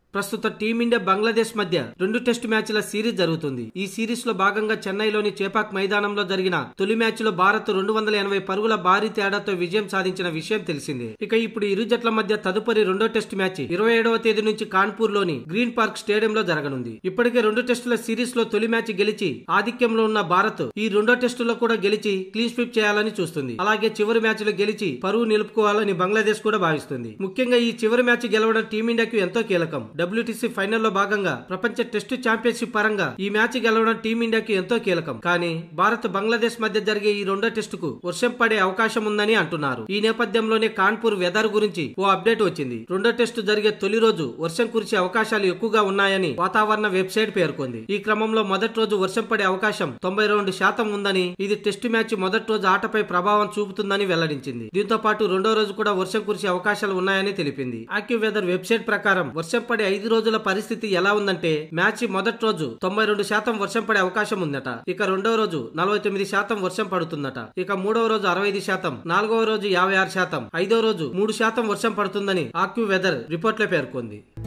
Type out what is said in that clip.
ప్రస్తుత టీమిండియా బంగ్లాదేశ్ మధ్య రెండు టెస్టు మ్యాచ్ల సిరీస్ జరుగుతుంది ఈ సిరీస్ లో భాగంగా చెన్నైలోని చేపాక్ మైదానంలో జరిగిన తొలి మ్యాచ్ లో భారత్ రెండు వందల ఎనభై పరుగుల భారీ తేడాతో విజయం సాధించిన విషయం తెలిసిందే ఇక ఇప్పుడు ఇరు జట్ల మధ్య తదుపరి రెండో టెస్ట్ మ్యాచ్ ఇరవై ఏడవ తేదీ నుంచి కాన్పూర్ లోని గ్రీన్ పార్క్ స్టేడియంలో జరగనుంది ఇప్పటికే రెండు టెస్టుల సిరీస్ లో తొలి మ్యాచ్ గెలిచి ఆధిక్యంలో ఉన్న భారత్ ఈ రెండో టెస్టులో కూడా గెలిచి క్లీన్ స్వీప్ చేయాలని చూస్తుంది అలాగే చివరి మ్యాచ్ లో గెలిచి పరువు నిలుపుకోవాలని బంగ్లాదేశ్ కూడా భావిస్తుంది ముఖ్యంగా ఈ చివరి మ్యాచ్ గెలవడం టీమిండియాకు ఎంతో కీలకం డబ్ల్యూటీసీ ఫైనల్లో భాగంగా ప్రపంచ టెస్టు ఛాంపియన్షిప్ పరంగా ఈ మ్యాచ్ గెలవడం టీమిండియాకు ఎంతో కీలకం కానీ భారత్ బంగ్లాదేశ్ మధ్య జరిగే ఈ రెండో టెస్టుకు వర్షం పడే అవకాశం ఉందని అంటున్నారు ఈ నేపథ్యంలోనే కాన్పూర్ వెదర్ గురించి ఓ అప్డేట్ వచ్చింది రెండో టెస్టు జరిగే తొలి రోజు వర్షం కురిసే అవకాశాలు ఎక్కువగా ఉన్నాయని వాతావరణ వెబ్సైట్ పేర్కొంది ఈ క్రమంలో మొదటి రోజు వర్షం పడే అవకాశం తొంభై రెండు శాతం ఉందని ఇది టెస్టు మ్యాచ్ మొదటి రోజు ఆటపై ప్రభావం చూపుతుందని వెల్లడించింది దీంతో పాటు రెండో రోజు కూడా వర్షం కురిసే అవకాశాలు ఉన్నాయని తెలిపింది ఆక్యూ వెదర్ వెబ్సైట్ ప్రకారం వర్షం పడే ఐదు రోజుల పరిస్థితి ఎలా ఉందంటే మ్యాచ్ మొదటి రోజు తొంభై రెండు శాతం వర్షం పడే అవకాశం ఉందట ఇక రెండవ రోజు నలభై తొమ్మిది శాతం వర్షం పడుతుందట ఇక మూడవ రోజు అరవై ఐదు శాతం నాలుగవ రోజు యాభై ఆరు శాతం ఐదవ రోజు మూడు శాతం వర్షం పడుతుందని ఆక్యూ వెదర్ రిపోర్ట్లో పేర్కొంది